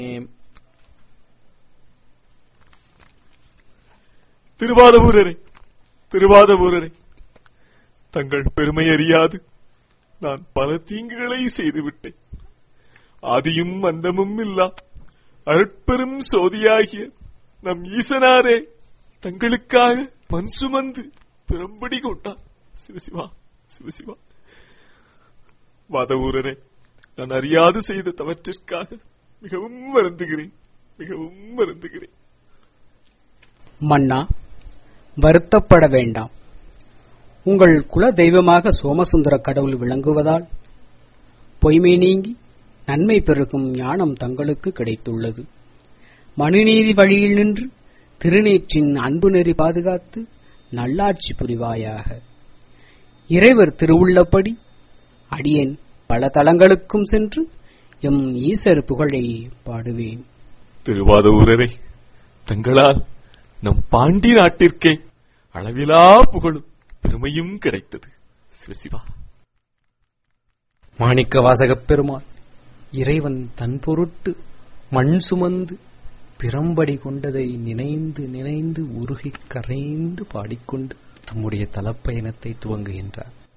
திருவாதவூரரே திருவாதவூரரே தங்கள் பெருமை அறியாது நான் பல தீங்குகளை செய்துவிட்டேன் ஆதியும் அந்தமும் இல்லா அருட்பெரும் சோதியாகிய நம் ஈசனாரே தங்களுக்காக மண் சுமந்து பிறம்படி கொண்டார் சிவசிவா சிவசிவா வாதவூரரே நான் அறியாது செய்த தவற்றிற்காக மிகவும் வருந்துகிறேன் மிகவும் வருந்துகிறேன் மன்னா வருத்தப்பட வேண்டாம் உங்கள் குல தெய்வமாக சோமசுந்தர கடவுள் விளங்குவதால் பொய்மை நீங்கி நன்மை பெருகும் ஞானம் தங்களுக்கு கிடைத்துள்ளது மனுநீதி வழியில் நின்று திருநீற்றின் அன்பு நெறி பாதுகாத்து நல்லாட்சி புரிவாயாக இறைவர் திருவுள்ளப்படி அடியேன் பல தலங்களுக்கும் சென்று எம் ஈசர் புகழை பாடுவேன் திருவாதூரரே தங்களால் நம் பாண்டி நாட்டிற்கே அளவிலா புகழும் பெருமையும் கிடைத்தது சிவசிவா மாணிக்க வாசகப் பெருமாள் இறைவன் தன் பொருட்டு மண் சுமந்து பிறம்படி கொண்டதை நினைந்து நினைந்து உருகிக் கரைந்து பாடிக்கொண்டு தம்முடைய தலப்பயணத்தை துவங்குகின்றார்